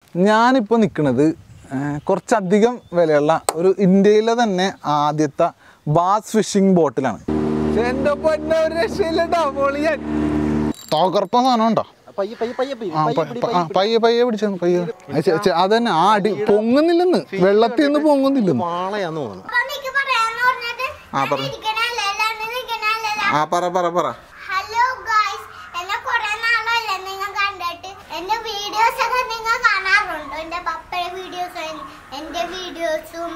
ഞാനിപ്പോൾ നിൽക്കുന്നത് കുറച്ചധികം വിലയുള്ള ഒരു ഇന്ത്യയിലെ തന്നെ ആദ്യത്തെ ബാസ് ഫിഷിംഗ് ബോട്ടിലാണ് എൻ്റെ പൊന്നെ ഒരു രക്ഷയില്ലട്ടോ പൊളിയാൻ തകർപ്പ സാധനം ഉണ്ടോ പയ്യെ പയ്യെ പയ്യെ പയ്യെ ആ, പ- പ- ആ, പയ്യെ പയ്യെ പിടിച്ചു പയ്യെ ആ, ചെ- ചെ- അതന്നെ ആ അടി പൊങ്ങുന്നില്ലെന്ന് വെള്ളത്തിൽ നിന്ന് പൊങ്ങുന്നില്ലെന്ന് വാളയാന്ന് തോന്നുന്നു അപ്പൊ എനിക്ക് പറയാന്ന് പറഞ്ഞത് ആ, പറ. ഇരിക്കണല്ലേ അല്ലാണ്ട് നിൽക്കണല്ലേ ആ പറ പറ പറ ഹലോ ഗായ്സ് എന്നെ കുറെ നാളല്ലേ നിങ്ങൾ കണ്ടിട്ട് എന്റെ വീഡിയോസ് ഒക്കെ നിങ്ങൾ കാണാറുണ്ടോ എന്റെ പപ്പയുടെ വീഡിയോസും എന്റെ വീഡിയോസും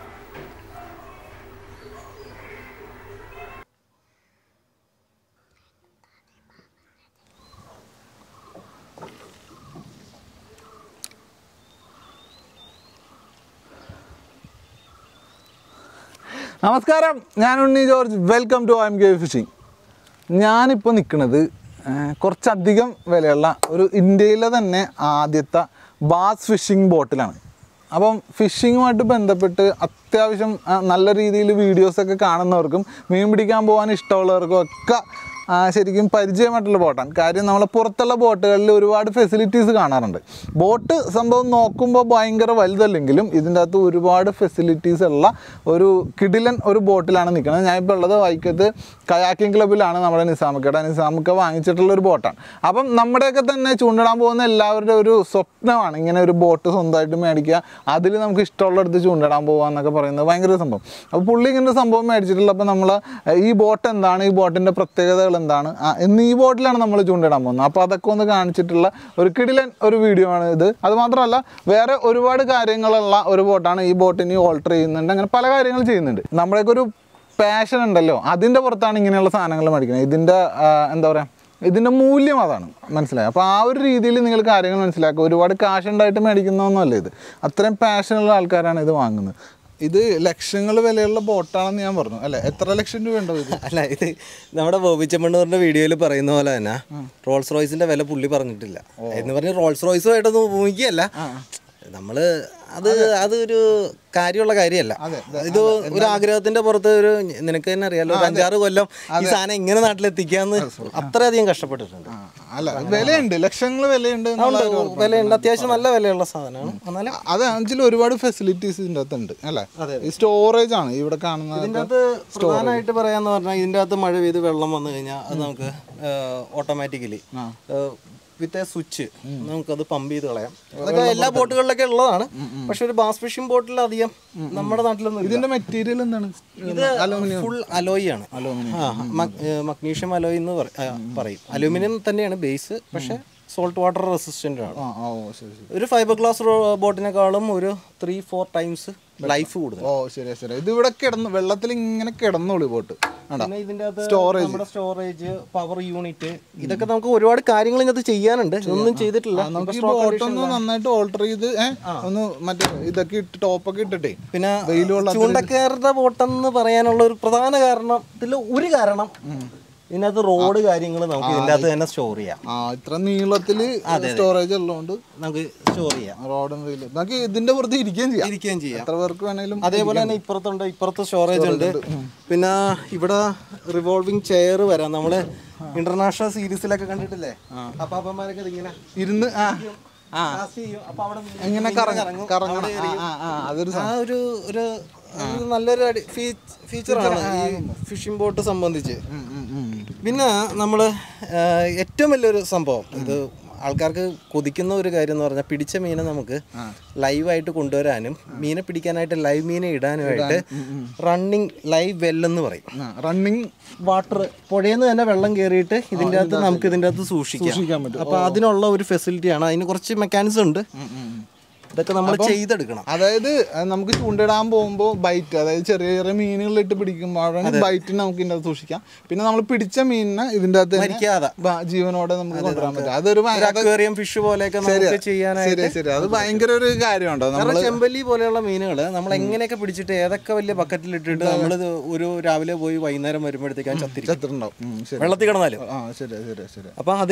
നമസ്കാരം ഞാൻ Unni George welcome to M K fishing ഞാനിപ്പോൾ നിൽക്കുന്നത് കുറച്ചധികം വിലയുള്ള ഒരു ഇന്ത്യയിലെ തന്നെ ആദ്യത്തെ ബാസ് ഫിഷിംഗ് ബോട്ടിലാണ് അപ്പം ഫിഷിങ്ങുമായിട്ട് ബന്ധപ്പെട്ട് അത്യാവശ്യം ആ, നല്ല രീതിയിൽ വീഡിയോസൊക്കെ കാണുന്നവർക്കും മീൻ പിടിക്കാൻ പോകാൻ ഇഷ്ടമുള്ളവർക്കും ഒക്കെ ആ, ശരിക്കും പരിചയമായിട്ടുള്ള ബോട്ടാണ് കാര്യം നമ്മളെ പുറത്തുള്ള ബോട്ടുകളിൽ ഒരുപാട് ഫെസിലിറ്റീസ് കാണാറുണ്ട് ബോട്ട് സംഭവം നോക്കുമ്പോൾ ഭയങ്കര വലുതല്ലെങ്കിലും ഇതിൻ്റെ അകത്ത് ഒരുപാട് ഫെസിലിറ്റീസ് ഉള്ള ഒരു കിടിലൻ ഒരു ബോട്ടിലാണ് നിൽക്കുന്നത് ഞാൻ ഇപ്പോൾ ഉള്ളത് വൈക്കത്ത് കയാക്കിംഗ് ക്ലബ്ബിലാണ് നമ്മുടെ നിസാമുക്കയുടെ നിസാമുക്ക വാങ്ങിച്ചിട്ടുള്ള ഒരു ബോട്ടാണ് അപ്പം നമ്മുടെയൊക്കെ തന്നെ ചൂണ്ടിടാൻ പോകുന്ന എല്ലാവരുടെ ഒരു സ്വപ്നമാണ് ഇങ്ങനെ ഒരു ബോട്ട് സ്വന്തമായിട്ട് മേടിക്കുക അതിൽ നമുക്ക് ഇഷ്ടമുള്ളിടത്ത് ചൂണ്ടിടാൻ പോകുക എന്നൊക്കെ പറയുന്നത് ഭയങ്കര ഒരു സംഭവം അപ്പോൾ പുള്ളി ഇങ്ങനെ ഒരു സംഭവം മേടിച്ചിട്ടുള്ള അപ്പോൾ നമ്മൾ ഈ ബോട്ട് എന്താണ് ഈ ബോട്ടിൻ്റെ പ്രത്യേകതകൾ എന്താണ് ആ, എന്ന് ഈ ബോട്ടിലാണ് നമ്മൾ ചൂണ്ടിടാൻ പോകുന്നത് അപ്പോൾ അതൊക്കെ ഒന്ന് കാണിച്ചിട്ടുള്ള ഒരു കിടിലൻ ഒരു വീഡിയോ ആണ് ഇത് അത് മാത്രമല്ല വേറെ ഒരുപാട് കാര്യങ്ങളുള്ള ഒരു ബോട്ടാണ് ഈ ബോട്ടിന് ഓൾട്ടർ ചെയ്യുന്നുണ്ട് അങ്ങനെ പല കാര്യങ്ങൾ ചെയ്യുന്നുണ്ട് നമ്മുടെയൊക്കെ ഒരു പാഷൻ ഉണ്ടല്ലോ അതിൻ്റെ പുറത്താണ് ഇങ്ങനെയുള്ള സാധനങ്ങൾ മേടിക്കുന്നത് ഇതിൻ്റെ ആ, എന്താ പറയുക ഇതിൻ്റെ മൂല്യം അതാണ് മനസ്സിലായി അപ്പോൾ ആ ഒരു രീതിയിൽ നിങ്ങൾ കാര്യങ്ങൾ മനസ്സിലാക്കുക ഒരുപാട് കാശ് ഉണ്ടായിട്ട് മേടിക്കുന്നതൊന്നുമല്ല ഇത് അത്രയും പാഷനുള്ള ആൾക്കാരാണ് ഇത് വാങ്ങുന്നത് ഇത് ലക്ഷങ്ങൾ വിലയുള്ള ബോട്ടാണെന്ന് ഞാൻ പറഞ്ഞു അല്ലേ എത്ര ലക്ഷം രൂപ ഉണ്ടോ ഇത് അല്ല ഇത് നമ്മുടെ ബോബി ചെമ്മണ്ണൂറിന്റെ വീഡിയോയിൽ പറയുന്ന പോലെ തന്നെ റോൾസ് റോയ്സിന്റെ വില പുള്ളി പറഞ്ഞിട്ടില്ല എന്ന് പറഞ്ഞ് റോൾസ് റോയ്സുമായിട്ടൊന്നും ഭൂമിക്കല്ല നമ്മള് അത് അതൊരു കാര്യമുള്ള കാര്യമല്ല ഇത് ഒരു ആഗ്രഹത്തിന്റെ പുറത്ത് ഒരു നിനക്ക് തന്നെ അറിയാലോ ഒരു അഞ്ചാറ് കൊല്ലം ഈ സാധനം എങ്ങനെ നാട്ടിലെത്തിക്കാന്ന് അത്രയധികം കഷ്ടപ്പെട്ടിട്ടുണ്ട് ആ, അല്ല വിലയുണ്ട് ലക്ഷങ്ങൾ വിലയുണ്ട് എന്നുള്ള ഒരു ഉറപ്പാണ്. വിലയുണ്ട് അത്യാവശ്യം നല്ല വിലയുള്ള സാധനമാണ് എന്നാലും അത് ആക്ച്വലി ഒരുപാട് ഫെസിലിറ്റീസ് ഇതിൻ്റെ അകത്ത് ഉണ്ട് അല്ലേ ഈ സ്റ്റോറേജ് ആണ് ഇവിടെ കാണുന്നത് ഇതിൻ്റെ അകത്ത് പ്രധാനമായിട്ട് പറയാന്ന് പറഞ്ഞാൽ ഇതിൻ്റെ അകത്ത് മഴ പെയ്ത് വെള്ളം വന്നു കഴിഞ്ഞാൽ അത് നമുക്ക് ഓട്ടോമാറ്റിക്കലി വിത്ത് എ സ്വിച്ച് നമുക്കത് പമ്പ് ചെയ്ത് കളയാം അതൊക്കെ എല്ലാ ബോട്ടുകളിലൊക്കെ ഉള്ളതാണ് പക്ഷെ ഒരു ബാസ് ഫിഷിംഗ് ബോട്ടിൽ അധികം നമ്മുടെ നാട്ടിലൊന്നും ഇല്ല. ഇതിന്റെ മെറ്റീരിയൽ എന്താണ് ഇത് ഫുൾ അലോയി ആണ് ആ മഗ്നീഷ്യം അലോയ് എന്ന് പറ- ആ, പറയും അലൂമിനിയം തന്നെയാണ് ബേസ് പക്ഷെ സോൾട്ട് വാട്ടർ റെസിസ്റ്റന്റ് ആണ് ആ ആ, ഓ ശരി ശരി ഒരു ഫൈബർ ഗ്ലാസ് ബോട്ടിനേക്കാളും ഒരു ത്രീ ഫോർ ടൈംസ് ലൈഫ് കൂടുതൽ ഓ ശരി ശരി ഇത് ഇവിടെ കിടന്നു വെള്ളത്തിൽ ഇങ്ങനെ കിടന്നോളൂ ബോട്ട് ആണ്ടാ പിന്നെ ഇതിന്റെ അകത്ത് Storage. നമ്മുടെ സ്റ്റോറേജ് പവർ യൂണിറ്റ് ഇതൊക്കെ നമുക്ക് ഒരുപാട് കാര്യങ്ങൾ ഇതിനകത്ത് ചെയ്യാനുണ്ട് ഇതൊന്നും ചെയ്തിട്ടില്ല നമുക്ക് ഈ ഇപ്പൊ stock ബോട്ട് addition ഒന്ന് നന്നായിട്ട് ഓൾട്ടർ ചെയ്ത് ഏ, ഒന്ന് മറ്റേ ഇതൊക്കെ ഇട്ട് ടോപ്പൊക്കെ ഇട്ടിട്ടേ പിന്നെ വെയിലുള്ള ചൂണ്ടക്കാരുടെ ബോട്ടെന്ന് പറയാനുള്ള ഒരു പ്രധാന കാരണം ഇതിൽ ഒരു കാരണം ഇതിനകത്ത് റോഡ് കാര്യങ്ങൾ നമുക്ക് ഇതിൻ്റെ അകത്ത് തന്നെ സ്റ്റോർ ചെയ്യാം ആ ഇത്ര നീളത്തില് സ്റ്റോറേജ് ഉള്ളതുകൊണ്ട് നമുക്ക് സ്റ്റോർ ചെയ്യാം റോഡും വെയിലും നമുക്ക് ഇതിന്റെ പുറത്ത് ഇരിക്കുകയും ചെയ്യാം ഇരിക്കുകയും ചെയ്യാം എത്ര പേർക്ക് വേണേലും അതേപോലെ തന്നെ ഇപ്പുറത്തുണ്ട് ഇപ്പുറത്ത് സ്റ്റോറേജ് ഉണ്ട് പിന്നെ ഇവിടെ റിവോൾവിംഗ് ചെയർ വരാം നമ്മള് ഇന്റർനാഷണൽ സീരീസിലൊക്കെ കണ്ടിട്ടില്ലേ അപ്പാപ്പന്മാരൊക്കെ ഇതിങ്ങനെ ഇരുന്ന് ആ ആ pass ചെയ്യും. അപ്പൊ അവിടെ നിന്ന് എങ്ങനെ കറങ്ങും കറങ്ങണം ആ, ആ ആ അതൊരു ആ ഒരു ഒരു ഒരു നല്ലൊരു ഫീച്ചറാണ് ഈ ഫിഷിംഗ് ബോട്ട് സംബന്ധിച്ച് ഉം, ഉം, ഉം. പിന്നെ നമ്മൾ ഏറ്റവും വലിയൊരു സംഭവം ഇത് ആൾക്കാർക്ക് കൊതിക്കുന്ന ഒരു കാര്യം എന്ന് പറഞ്ഞാൽ പിടിച്ച മീനെ നമുക്ക് ലൈവായിട്ട് കൊണ്ടുവരാനും മീനെ പിടിക്കാനായിട്ട് ലൈവ് മീനെ ഇടാനുമായിട്ട് റണ്ണിങ് ലൈവ് വെല്ലെന്ന് പറയും ആ റണ്ണിങ് വാട്ടർ പുഴയിൽ നിന്ന് തന്നെ വെള്ളം കയറിയിട്ട് ഇതിൻ്റെ അകത്ത് നമുക്ക് ഇതിൻ്റെ അകത്ത് സൂക്ഷിക്കാൻ സൂക്ഷിക്കാം പറ്റും. അപ്പോൾ അതിനുള്ള ഒരു ഫെസിലിറ്റിയാണ് അതിന് കുറച്ച് മെക്കാനിസം ഉണ്ട് ഇതൊക്കെ നമ്മൾ ചെയ്തെടുക്കണം അതായത് അഹ് നമുക്ക് ചൂണ്ടിടാൻ പോകുമ്പോൾ ബൈറ്റ് അതായത് ചെറിയ ചെറിയ മീനുകളിലിട്ട് പിടിക്കുമ്പോഴാണ് ബൈറ്റിന് നമുക്ക് ഇതിൻ്റെ അകത്ത് സൂക്ഷിക്കാം പിന്നെ നമ്മൾ പിടിച്ച മീനിനെ ഇതിൻ്റെ അകത്ത് തന്നെ മരിക്കാതെ ബ- ജീവനോടെ നമുക്ക് കൊണ്ടുവരാൻ പറ്റും അതൊരു ഭയ- ഒരു അക്വേറിയം ഫിഷ് പോലെയൊക്കെ നമുക്ക് ചെയ്യാനായിട്ട് ശരി ശരി അത് ഭയങ്കര ഒരു കാര്യമുണ്ടോ നമ്മൾ കാരണം ചെമ്പല്ലി പോലെയുള്ള മീനുകൾ നമ്മൾ എങ്ങനെയൊക്കെ പിടിച്ചിട്ട് ഏതൊക്കെ വലിയ ബക്കറ്റിൽ ഇട്ടിട്ട് നമ്മൾ ഒരു രാവിലെ പോയി വൈകുന്നേരം വരുമ്പോഴത്തേക്കാണ് ചത്തിരിക്കും ചത്തിട്ടുണ്ടാവും ഉം, ശരി വെള്ളത്തിൽ കിടന്നാലും ആ ശരി ശരി ശരി അപ്പൊ അതിന്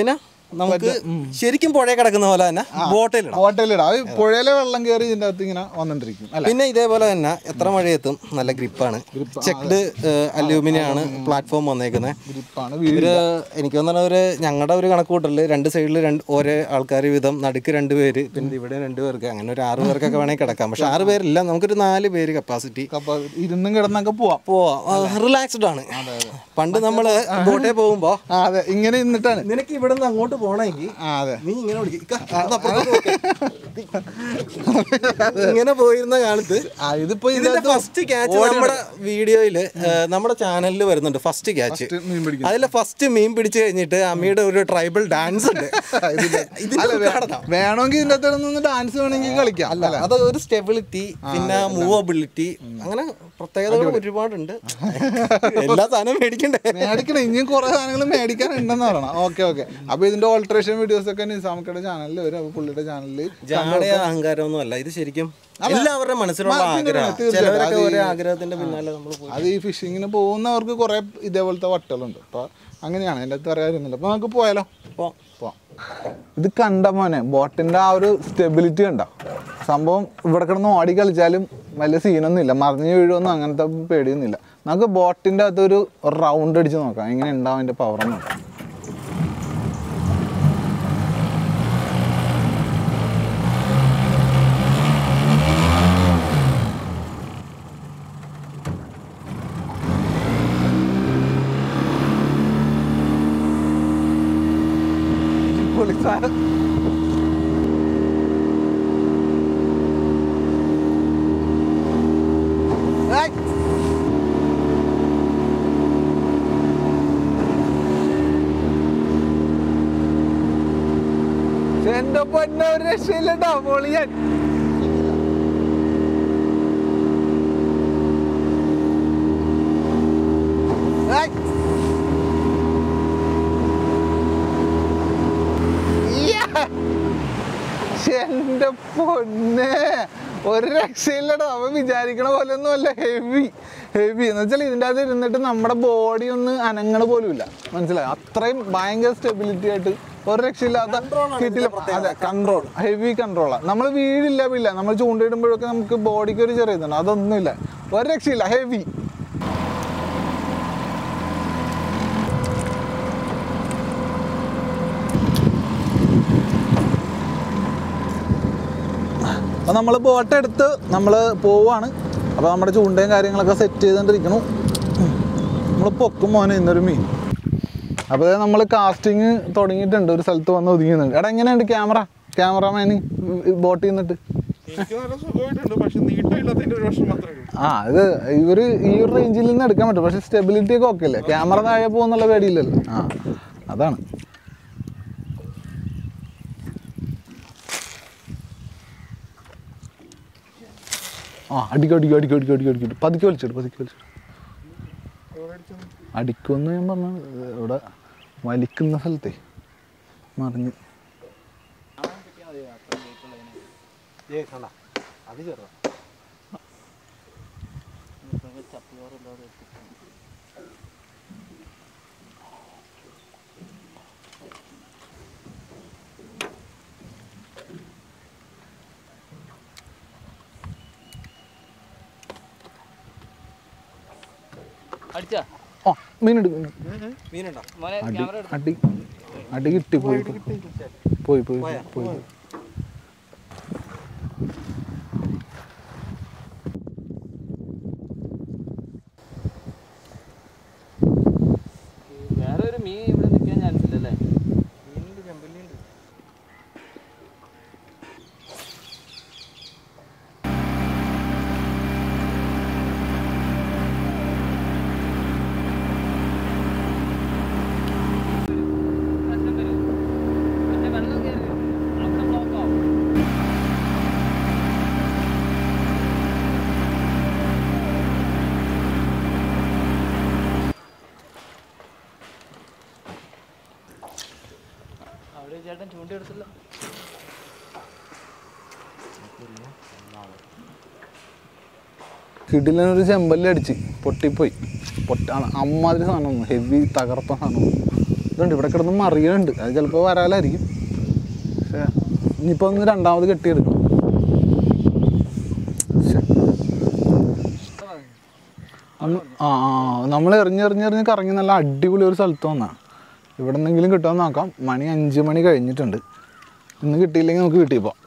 നമുക്ക് ശരിക്കും പുഴയിൽ കിടക്കുന്ന പോലെ തന്നെ ബോട്ടിലിടാം ഹോട്ടലിടാം അത് പുഴയിലെ വെള്ളം കയറി ഇതിൻ്റെ അകത്ത് ഇങ്ങനെ വന്നിട്ടിരിക്കും അല്ല പിന്നെ ഇതേപോലെ തന്നെ എത്ര മഴയെത്തും നല്ല ഗ്രിപ്പാണ് ചെക്ഡ് അലൂമിനിയം ആണ് പ്ലാറ്റ്ഫോം വന്നേക്കുന്നത് ഗ്രിപ്പാണ് വീട് ഒരു എനിക്ക് തോന്നുന്ന ഒരു ഞങ്ങളുടെ ഒരു കണക്ക് കൂട്ടല് രണ്ട് സൈഡിൽ രണ്ട് ഓരോ ആൾക്കാർ വീതം നടുക്ക് രണ്ട് പേര് പിന്നെ ഇവിടെ രണ്ട് പേർക്ക് അങ്ങനെ ഒരു ആറ് പേർക്കൊക്കെ വേണമെങ്കിൽ കിടക്കാം പക്ഷെ ആറ് പേരില്ല നമുക്കൊരു നാല് പേര് കപ്പാസിറ്റി കപ്പ ഇരുന്നും കിടന്നൊക്കെ പോവാം പോവാ റിലാക്സ്ഡ് ആണ് പണ്ട് നമ്മള് ബോട്ടേ പോകുമ്പോ ആ അതെ ഇങ്ങനെ നിന്നിട്ടാണ് നിനക്ക് ഇവിടെ നിന്ന് അങ്ങോട്ട് പോണെങ്കിൽ ആ അതെ നീ ഇങ്ങനെ വിളിക്കും ഇക്ക, ഇവിടുന്ന് അപ്പുറത്തോട്ട് നോക്ക്. ഇങ്ങനെ പോയിരുന്ന കാലത്ത് ആ ഇതിപ്പോ ഇതിന്റെ ഇതിനകത്ത് ഫസ്റ്റ് ക്യാച്ച് നമ്മുടെ വീഡിയോയില് നമ്മുടെ ചാനലിൽ വരുന്നുണ്ട് ഫസ്റ്റ് ക്യാച്ച് മീൻ പിടിക്കും അതിലെ ഫസ്റ്റ് മീൻ പിടിച്ചു കഴിഞ്ഞിട്ട് അമ്മയുടെ ഒരു ട്രൈബൽ ഡാൻസ് ഉണ്ട് ഇതിന്റെ അല്ല വേ- ഉദ്ഘാടനം. വേണമെങ്കിൽ ഇതിന്റെ അകത്ത് നിന്ന് ഡാൻസ് വേണമെങ്കിൽ കളിക്കാം അല്ല അത് ഒരു സ്റ്റെബിലിറ്റി പിന്നെ മൂവബിലിറ്റി അങ്ങനെ പ്രത്യേകതകൾ ഒരുപാടുണ്ട് എല്ലാ സാധനവും മേടിക്കണ്ടേ മേടിക്കണം ഇനിയും കുറെ സാധനങ്ങൾ മേടിക്കാൻ ഉണ്ടെന്ന് പറയണം ഓക്കെ ഓക്കെ അപ്പൊ ഇതിന്റെ ഓൾട്രേഷൻ വീഡിയോസ് ഒക്കെ നിസാമക്കയുടെ ചാനലിൽ വരും അപ്പൊ പുള്ളിയുടെ ചാനലിൽ ജാടയ അഹങ്കാരമൊന്നും അല്ല ഇത് ശരിക്കും എല്ലാവരുടെ മനസ്സിലുള്ള പിന്നെ ആഗ്രഹം തീർച്ചയായിട്ടും. ചിലവരൊക്കെ അത് ഒരേ ആഗ്രഹത്തിന്റെ പിന്നാലെ നമ്മൾ പോയി അത് ഈ ഫിഷിങ്ങിന് പോകുന്നവർക്ക് കുറെ ഇതേപോലത്തെ വട്ടലുണ്ട് അപ്പൊ അങ്ങനെയാണ് എൻ്റെ അടുത്ത് അറിയാറുന്നില്ല അപ്പൊ നമുക്ക് പോയാലോ പോവാം. പോവാം ഇത് കണ്ട മോനെ ബോട്ടിന്റെ ആ ഒരു സ്റ്റെബിലിറ്റി കണ്ട സംഭവം ഇവിടെ കിടന്ന് ഓടി കളിച്ചാലും വലിയ സീനൊന്നും ഇല്ല മറിഞ്ഞു വീഴുമൊന്നും അങ്ങനത്തെ പേടിയൊന്നുമില്ല നമുക്ക് ബോട്ടിന്റെ അകത്തൊരു റൗണ്ട് അടിച്ച് നോക്കാം എങ്ങനെ ഉണ്ടാവും അതിന്റെ പവർ നോക്കാം പോലീസുകാരൻ ഏയ്! ശ്ശെ, എന്റെ പൊന്ന ഒരു രക്ഷയില്ലട്ടോ പൊളിയൻ ഏയ്! Yeah! ശ്ശെ, എന്റെ പൊന്നെ ഒരു രക്ഷയില്ലടോ അവൻ വിചാരിക്കണ പോലെ ഒന്നും അല്ല ഹെവി ഹെവി എന്ന് വെച്ചാൽ ഇതിൻ്റെ അകത്ത് ഇരുന്നിട്ട് നമ്മുടെ ബോഡി ഒന്ന് അനങ്ങണ പോലും ഇല്ല മനസ്സിലായി അത്രയും ഭയങ്കര സ്റ്റെബിലിറ്റി ആയിട്ട് ഒരു രക്ഷയില്ലാത്ത കിട്ടില്ല അതെ കൺട്രോൾ ഹെവി കൺട്രോളാണ് നമ്മൾ വീഴില്ല വീഴില്ല നമ്മൾ ചൂണ്ടയിടുമ്പോഴൊക്കെ നമുക്ക് ബോഡിക്ക് ഒരു ചെറിയ ഇതുണ്ട് അതൊന്നുമില്ല ഒരു രക്ഷയില്ല ഹെവി അപ്പോൾ നമ്മൾ ബോട്ട് എടുത്ത് നമ്മൾ പോവാണ് അപ്പോൾ നമ്മുടെ ചൂണ്ടയും കാര്യങ്ങളൊക്കെ സെറ്റ് ചെയ്തുകൊണ്ടിരിക്കണു നമ്മൾ പൊക്കും മോനെ ഇന്നൊരു മീൻ അപ്പോൾ നമ്മൾ കാസ്റ്റിംഗ് തുടങ്ങിയിട്ടുണ്ട് ഒരു സ്ഥലത്ത് വന്ന് ഒതുങ്ങിയുന്നുണ്ട് എടാ എങ്ങനെയുണ്ട് ക്യാമറ ക്യാമറമാന് ബോട്ടിൽ നിന്നിട്ട് എനിക്ക് നല്ല സുഖമായിട്ടുണ്ട് പക്ഷെ നീട്ടമില്ലാത്തതിന്റെ ഒരു പ്രശ്നം മാത്രമേ ഉള്ളൂ ആ ഇത് ഇവർ ഈ ഒരു റേഞ്ചിൽ നിന്ന് എടുക്കാൻ പറ്റും പക്ഷേ സ്റ്റെബിലിറ്റി ഒക്കെ ഓക്കെ അല്ലേ ക്യാമറ താഴെ പോകുന്നുള്ള പേടിയില്ലല്ലോ ആ അതാണ് ആ അടിക്കും അടിക്കും അടിക്കും അടിക്കും അടിക്കും അടിക്കും പതുക്കെ വലിച്ചിട്ട് പതുക്കെ വലിച്ചിട്ട് അടിക്കുമെന്ന് ഞാൻ പറഞ്ഞു ഇവിടെ വലിക്കുന്ന സ്ഥലത്തെ മറിഞ്ഞ് അത് ചെറുതാ അടിച്ചാ ആ മീനെടു മീനെടു മീനുണ്ടോ മോനെ അടി ക്യാമറ എടുത്തു അടി അടി കിട്ടി പോയി പോയി പോയി പോയി പോയി പോയി വേറെ ഒരു മീൻ ഇവിടെ നിൽക്കാൻ ചാൻസ് ഇല്ലല്ലേ പ്രശ്നം വരും. പക്ഷെ വെള്ളം കയറി വരും. അവിടെ ബ്ലോക്ക് ആവും അവിടെ ചേട്ടൻ ചൂണ്ടിയെടുത്തില്ല കിടിലനൊരു ചെമ്പല്ലി അടിച്ച് പൊട്ടിപ്പോയി പൊട്ട അമ്മാതിരി സാധനം ഹെവി തകർത്ത സാധനം ഇതുണ്ട് ഇവിടെ കിടന്ന് മറിയുന്നുണ്ട് അത് ചിലപ്പോൾ വരാലായിരിക്കും പക്ഷേ ഇനിയിപ്പോൾ ഒന്ന് രണ്ടാമത് കെട്ടിയെടുക്കണം ശ്ശെ. നമ്മ- ആ ആ നമ്മൾ എറിഞ്ഞെറിഞ്ഞെറിഞ്ഞ് കറങ്ങി നല്ല അടിപൊളി ഒരു സ്ഥലത്ത് വന്നാ ഇവിടെ നിന്നെങ്കിലും കിട്ടുമെന്ന് നോക്കാം മണി അഞ്ച് മണി കഴിഞ്ഞിട്ടുണ്ട് ഇന്ന് കിട്ടിയില്ലെങ്കിൽ നമുക്ക് വീട്ടിൽ പോവാം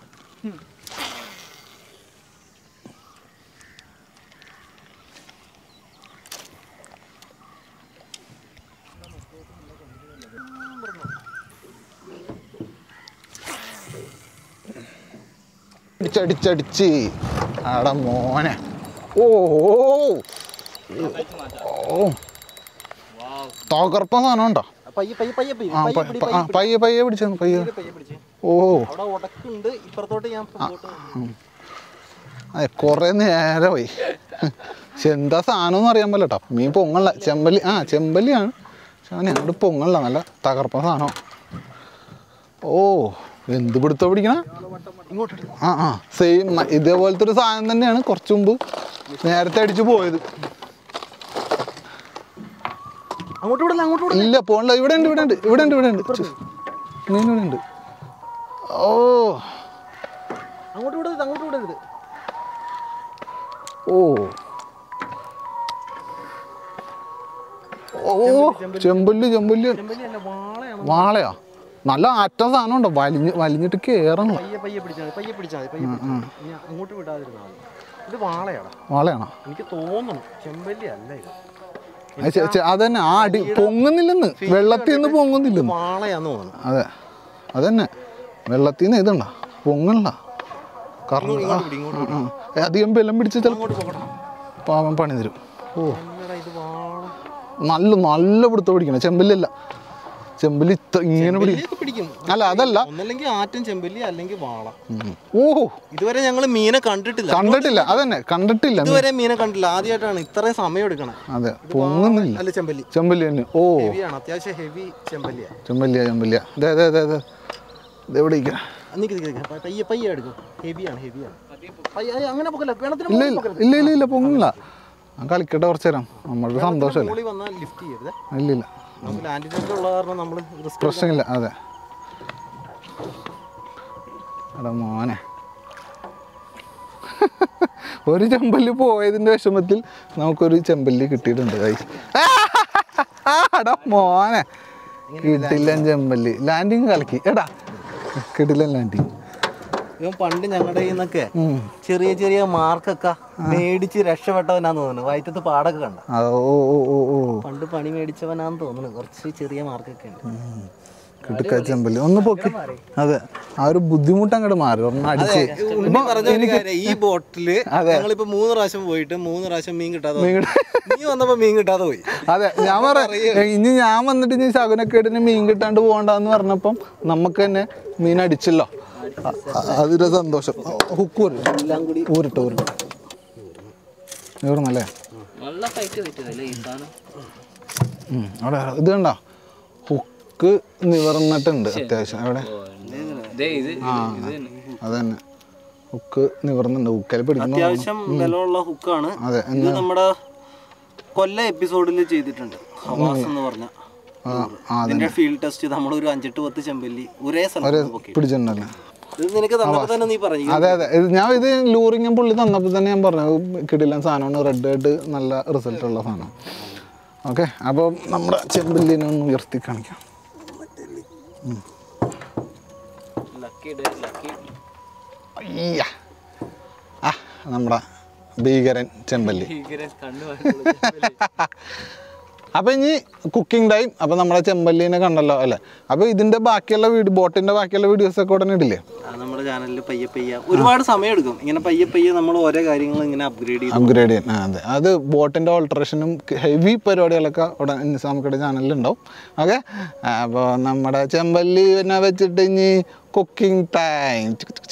അടിച്ചടിച്ചടിച്ച് ആടാ മോനെ ഓ ഓ ഓ തകർപ്പ സാധനം ഉണ്ടോ പയ്യെ പയ്യെ പയ്യെ പയ്യെ ആ പ- പ- ആ, പയ്യെ പയ്യെ പിടിച്ചു പയ്യെ പയ്യെ പിടിച്ച് ഓ അവിടെ ഉടക്കുണ്ട് ഇപ്പുറത്തോട്ട് ഞാൻ പുറത്തോട്ട് അതെ കുറേ നേരമായി പക്ഷെ എന്താ സാധനം എന്ന് അറിയാൻ പറ്റില്ല കേട്ടോ മീൻ പൊങ്ങല്ല ചെമ്പല്ലി ആ ചെമ്പല്ലിയാണ് പക്ഷെ അവൻ ഞങ്ങളുടെ പൊങ്ങല്ല നല്ല തകർപ്പ സാധനം ഓ എന്ത് പിടുത്തോ പിടിക്കണ ആ ആ സെയിം ഇതേപോലത്തെ ഒരു സാധനം തന്നെയാണ് കുറച്ച് മുമ്പ് നേരത്തെ അടിച്ചു പോയത് അങ്ങോട്ട് വിടല്ല അങ്ങോട്ട് വിടല്ല ഇല്ല പോണില്ല ഇവിടെ ഉണ്ട് ഇവിടെ ഉണ്ട് ഇവിടെ ഉണ്ട് ഇവിടെ ഉണ്ട് ചു- മീൻ ഇവിടെ ഉണ്ട് ഓ അങ്ങോട്ട് വിടരുത് അങ്ങോട്ട് വിടരുത് ഓ ഓ ചെമ്പല്ലി ചെമ്പല്ലി ചെമ്പല്ലിയല്ല വാളയാണ് വാളയാ നല്ല ആറ്റ സാധനം ഉണ്ടോ വലിഞ്ഞ് വലിഞ്ഞിട്ട് കേറണല്ലോ പയ്യെ പയ്യെ പിടിച്ചാൽ മതി പയ്യെ പിടിച്ചാൽ മതി പയ്യെ പിടിച്ചാൽ മതി. ഇനി അങ്ങോട്ട് വിടാതിരുന്നാൽ മതി ഇത് വാളയാടാ വാളയാണോ എനിക്ക് തോന്നുന്നു ചെമ്പല്ലി അല്ല ഇത് അത് ചെ- ചെ- അതന്നെ ആ അടി പൊങ്ങുന്നില്ലെന്ന് വെള്ളത്തിൽ നിന്ന് പൊങ്ങുന്നില്ലെന്ന് വാളയാന്ന് തോന്നുന്നു അതെ അതന്നെ വെള്ളത്തിൽ നിന്ന് ഇതുണ്ടോ പൊങ്ങണ്ട കറങ്ങ ഇങ്ങോട്ട് പിടി ഇങ്ങോട്ട് ആ, ആ. അധികം ബലം പിടിച്ച് ചിലപ്പോൾ അങ്ങോട്ട് പോകട്ടെ പാവൻ പണി തരും ഓ എന്നടാ ഇത് വാള നല്ല നല്ല പിടുത്തം പിടിക്കണം ചെമ്പല്ലല്ല ചെമ്പല്ലി ഇത്ര ഇങ്ങനെ പിടി ചെമ്പല്ലിയൊക്കെ പിടിക്കും അല്ല അതല്ല ഒന്നല്ലെങ്കിൽ ആറ്റം ചെമ്പല്ലി അല്ലെങ്കിൽ വാള ഉം. ഓ ഇതുവരെ ഞങ്ങൾ മീനെ കണ്ടിട്ടില്ല കണ്ടിട്ടില്ല അതന്നെ കണ്ടിട്ടില്ല ഇതുവരെ മീനെ കണ്ടില്ല ആദ്യമായിട്ടാണ് ഇത്രയും സമയം എടുക്കണം അതെ പൊങ്ങുന്നില്ല അല്ല ചെമ്പല്ലി ചെമ്പല്ലി തന്നെ ഓ ഹെവിയാണ് അത്യാവശ്യം ഹെവി ചെമ്പല്ലിയാ ചെമ്പല്ലിയ ചെമ്പല്ലിയ അതെ അതെ അതെ അതെ ഇതെവിടെ ഇരിക്കണം നിക്ക് നിക്ക് നിക്ക്. പ- പയ്യെ പയ്യെ എടുക്കും ഹെവിയാണ് ഹെവിയാണ് പയ്യെ അയ്യ, അങ്ങനെ പൊക്കല്ല വെള്ളത്തിന് ഇല്ല മുകളിൽ ഇല്ല പൊക്കരുത്. ഇല്ല ഇല്ല ഇല്ല പൊങ്ങില്ല ഞാൻ കളിക്കട്ടെ കുറച്ച് നേരം നമ്മളുടെ സന്തോഷമല്ലേ മുകളിൽ വന്നാൽ ലിഫ്റ്റ് ചെയ്യരുത് ഇല്ല ഇല്ല നമുക്ക് ലാൻഡ് ടെസ്റ്റ് ഉള്ള കാരണം നമ്മൾ റിസ്ക് പ്രശ്നമില്ല അതെ എടാ മോനെ ഒരു ചെമ്പല്ലി പോയതിന്റെ വിഷമത്തിൽ നമുക്കൊരു ചെമ്പല്ലി കിട്ടിയിട്ടുണ്ട് കൈ എടാ മോനെ കിട്ടില്ല ചെമ്പല്ലി ലാൻഡിങ് കലക്കി എടാ കിട്ടില്ല ലാൻഡിങ് ഇവൻ പണ്ട് ഞങ്ങളുടെ കയ്യിൽ നിന്നൊക്കെ ചെറിയ ചെറിയ മാർക്കൊക്കെ മേടിച്ച് രക്ഷപ്പെട്ടവനാന്ന് തോന്നുന്നു വയറ്റത്ത് പാടൊക്കെ കണ്ട ഓ ഓ ഓ ഓ പണ്ട് പണി മേടിച്ചവനാന്ന് തോന്നുന്നു കുറച്ച് ചെറിയ മാർക്കൊക്കെ ഉണ്ട് കിടുക്ക ചെമ്പല്ലി ഒന്ന് പൊക്കി അതെ ആ ഒരു ബുദ്ധിമുട്ട് അങ്ങോട്ട് മാറി ഒരെണ്ണം അടിച്ച് ഉണ്ണി പറഞ്ഞ ഒരു കാര്യം, ഈ ബോട്ടില് ഞങ്ങളിപ്പോ മൂന്ന് പ്രാവശ്യം പോയിട്ട് മൂന്ന് പ്രാവശ്യം മീൻ കിട്ടാതെ പോയി. നീ വന്നപ്പോ മീൻ കിട്ടാതെ പോയി അതെ ഞാൻ പറയാം ഇനി ഞാൻ വന്നിട്ട് ഇനി ശകുനക്കേടിന് മീൻ കിട്ടാണ്ട് പോകണ്ടെന്ന് പറഞ്ഞപ്പം നമുക്ക് തന്നെ മീൻ അടിച്ചല്ലോ അ- അ- അതൊരു സന്തോഷം ഹുക്ക് ഊരിട്ട് ഊരിട്ട് ഊരിട്ട് ഊർന്നല്ലേ നല്ല ഫൈറ്റ് പറ്റിയതല്ലേ ഈ സാധനം ഉം, അവിടെ ഇത് കണ്ട ഹുക്ക് നിവർന്നിട്ടുണ്ട് അത്യാവശ്യം അവിടെ ദേ ഇത് ആ അത് തന്നെ ഹുക്ക് നിവർന്നുണ്ട് ഹുക്കൽ പിടിക്കുമ്പോൾ അത്യാവശ്യം ബലമുള്ള ഹുക്കാണ് അതെ ഇത് നമ്മുടെ കൊല്ല എപ്പിസോഡിൽ ചെയ്തിട്ടുണ്ട് ഹവാസ് എന്ന് പറഞ്ഞ ആ ആ ഇതിന്റെ ഫീൽഡ് ടെസ്റ്റ് നമ്മൾ ഒരു അഞ്ചെട്ട് പത്ത് ചെമ്പല്ലി ഒരേ സ്ഥലത്ത് പൊക്കി പിടിച്ചിട്ടുണ്ടല്ലേ ഇത് നിനക്ക് തന്നപ്പോ തന്നെ നീ പറഞ്ഞു അതെ അതെ ഇത് ഞാൻ ഇത് ലൂറിങ്ങും പുള്ളി തന്നപ്പോൾ തന്നെ ഞാൻ പറഞ്ഞു കിടിലൻ സാധനമാണ് റെഡ് ആയിട്ട് നല്ല റിസൾട്ട് ഉള്ള സാധനം ഓക്കെ അപ്പോൾ നമ്മുടെ ചെമ്പല്ലിനെ ഒന്ന് ഉയർത്തി കാണിക്കാം ലക്കി ലക്കി അയ്യ ആ നമ്മുടെ ഭീകരൻ ചെമ്പല്ലി ഭീകരൻ കണ്ണു അപ്പോൾ ഇനി കുക്കിംഗ് ടൈം അപ്പോൾ നമ്മുടെ ചെമ്പല്ലിനെ കണ്ടല്ലോ അല്ലേ അപ്പോൾ ഇതിൻ്റെ ബാക്കിയുള്ള വീഡിയോ ബോട്ടിൻ്റെ ബാക്കിയുള്ള വീഡിയോസൊക്കെ ഉടനെ ഇടില്ലേ നമ്മുടെ ചാനലിൽ പയ്യെ പയ്യെ ഒരുപാട് സമയം എടുക്കും ഇങ്ങനെ പയ്യെ പയ്യെ നമ്മൾ ഓരോ കാര്യങ്ങൾ ഇങ്ങനെ അപ്ഗ്രേഡ് ചെയ്ത് അപ്ഗ്രേഡ് ചെയ്യാൻ ആ അതെ അത് ബോട്ടിൻ്റെ ഓൾട്ടറേഷനും ഹെവി പരിപാടികളൊക്കെ ഉടൻ നമുക്കിടെ ചാനലിൽ ഉണ്ടാവും ഓക്കെ അപ്പോൾ നമ്മുടെ ചെമ്പല്ലി പിന്നെ വെച്ചിട്ട് ഇനി കുക്കിംഗ് ടൈം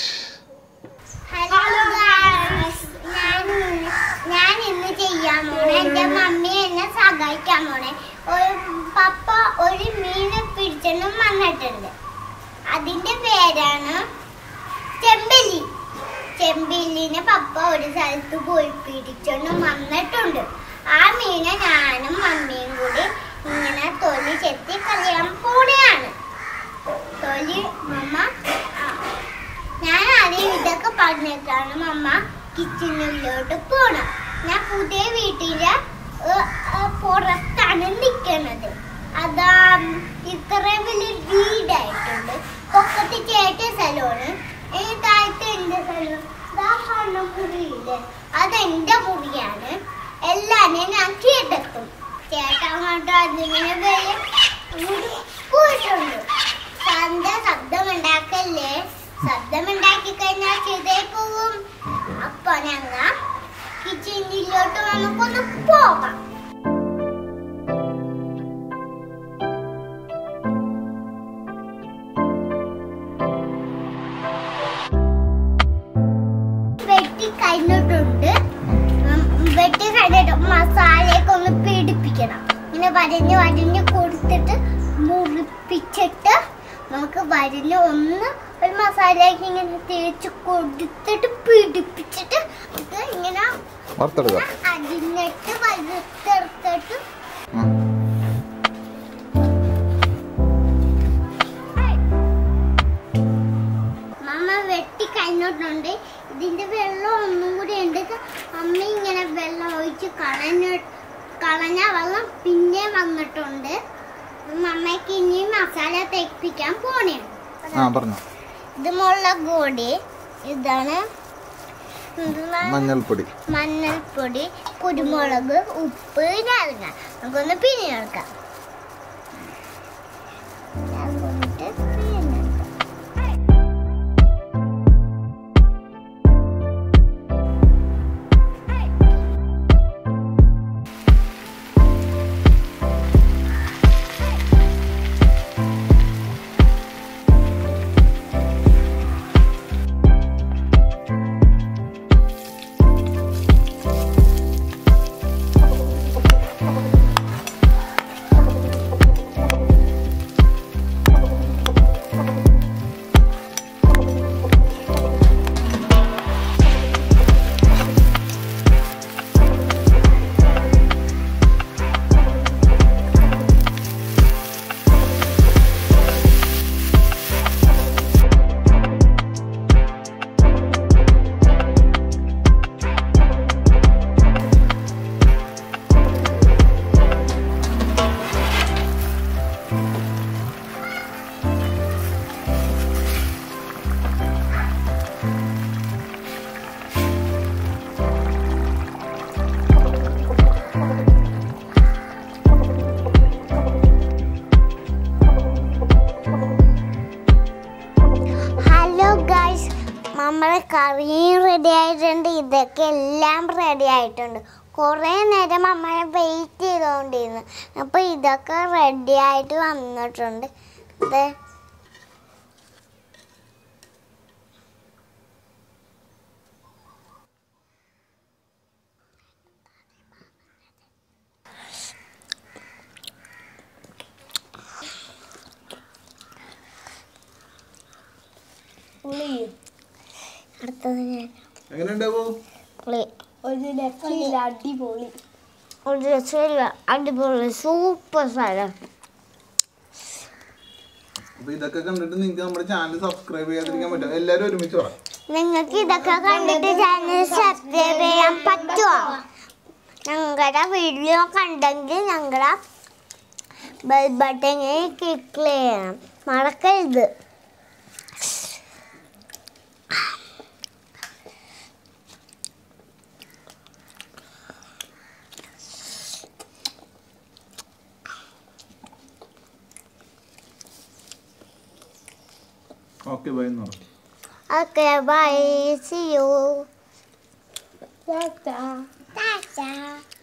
ഹലോ ഗായ്സ് ഞാൻ ഇന്ന് ഞാൻ ഇന്ന് ചെയ്യാൻ പോണേ എന്റെ മമ്മി എന്നെ സഹായിക്കാൻ പോണേ ഒരു പപ്പ ഒരു മീനെ പിടിച്ചെന്നും വന്നിട്ടുണ്ട് അതിന്റെ പേരാണ് ചെമ്പല്ലി ചെമ്പല്ലിനെ പപ്പ ഒരു സ്ഥലത്ത് പോയി പിടിച്ചോണ്ടും വന്നിട്ടുണ്ട് ആ മീനെ ഞാനും മമ്മിയും കൂടി ഇങ്ങനെ തൊലി ചെത്തി കളയാൻ പോണെയാണ് തൊലി മമ്മ ആ, ഞാൻ ആദ്യം ഇതൊക്കെ പറഞ്ഞിട്ടാണ് മമ്മ കിച്ചണിലോട്ട് പോണം ഞാൻ പുതിയ വീട്ടിലെ ഏ, ഏ, പുറത്താണ് നിൽക്കുന്നത് അതാ ഇത്രയും വലിയ വീടായിട്ടുണ്ട് പൊക്കത്ത് ചേട്ട സ്ഥലമാണ് ഈ താഴത്ത് എന്റെ സ്ഥലം ദാ കാണുന്ന മുറിയില്ലേ അതെന്റെ മുറിയാണ് എല്ലാരെയും ഞാൻ കീഴടക്കും ചേട്ടൻ അങ്ങോട്ട് അതിങ്ങനെ വരെ അങ്ങോട്ട് പോയിട്ടുണ്ട് സന്ധ്യ ശബ്ദമുണ്ടാക്കല്ലേ ശബ്ദമുണ്ടാക്കി കഴിഞ്ഞാൽ ചെയ്തേ പോവും അപ്പൊ ഞങ്ങ കിച്ചണിലോട്ട് നമുക്കൊന്ന് പോകാം വെട്ടി കഴിഞ്ഞിട്ടുണ്ട് ഉം, വെട്ടി കഴിഞ്ഞിട്ട് മസാലയൊക്കെ ഒന്ന് പിടിപ്പിക്കണം ഇങ്ങനെ വരഞ്ഞ് വരഞ്ഞ് കൊടുത്തിട്ട് മുറിപ്പിച്ചിട്ട് നമുക്ക് വരഞ്ഞ് ഒന്ന് ഒരു മസാലയൊക്കെ ഇങ്ങനെ തേച്ച് കൊടുത്തിട്ട് പിടിപ്പിച്ചിട്ട് നമുക്ക് ഇങ്ങനെ വറുത്തെടുക്കാം അരിഞ്ഞിട്ട് വറുത്തെടുത്തിട്ട് ഉം. മമ്മ വെട്ടി കഴിഞ്ഞിട്ടുണ്ട് ഇതിന്റെ വെള്ളം ഒന്നും കൂടി ഉണ്ട് ഇത് അമ്മ ഇങ്ങനെ വെള്ളം ഒഴിച്ച് കളഞ്ഞ കളഞ്ഞ വെള്ളം പിന്നെ വന്നിട്ടുണ്ട് മമ്മയ്ക്ക് ഇനി മസാല തേപ്പിക്കാൻ പോണേണ് ആ പറഞ്ഞു ഇത് മുളക് പൊടി ഇതാണ് എന്തുവാ? മഞ്ഞൾപ്പൊടി മഞ്ഞൾപ്പൊടി കുരുമുളക് ഉപ്പ് നാരങ്ങ നമുക്കൊന്ന് പിഴിഞ്ഞെടുക്കാം അങ്ങോട്ട് പിഴിഞ്ഞെടുക്കാം. ഹലോ ഗൈസ് നമ്മുടെ കറിയും റെഡി ആയിട്ടുണ്ട് ഇതൊക്കെ എല്ലാം റെഡി ആയിട്ടുണ്ട് കുറേ നേരം അമ്മയെ വെയിറ്റ് ചെയ്തുകൊണ്ടിരുന്നു അപ്പോൾ ഇതൊക്കെ റെഡി ആയിട്ട് വന്നിട്ടുണ്ട് ഇത് അടുത്തത് ഞാൻ എങ്ങനെയുണ്ടാവോ പുളി ഒരു രക്ഷയില്ല അടിപൊളി ഒരു രക്ഷയില്ല അടിപൊളി സൂപ്പർ സ്ഥലം അപ്പൊ ഇതൊക്കെ കണ്ടിട്ട് നിങ്ങൾക്ക് നമ്മുടെ ചാനൽ സബ്സ്ക്രൈബ് ചെയ്യാതിരിക്കാൻ പറ്റും എല്ലാരും ഒരുമിച്ച് പറ നിങ്ങൾക്ക് ഇതൊക്കെ കണ്ടിട്ട് ചാനൽ സബ്സ്ക്രൈബ് ചെയ്യാൻ പറ്റുമോ ഞങ്ങളുടെ വീഡിയോ കണ്ടെങ്കിൽ ഞങ്ങളുടെ ബെൽ ബട്ടണിൽ ക്ലിക്ക് ചെയ്യണം മറക്കരുത് ഓക്കെ ബൈ എന്ന് പറഞ്ഞു okay bye see you Tata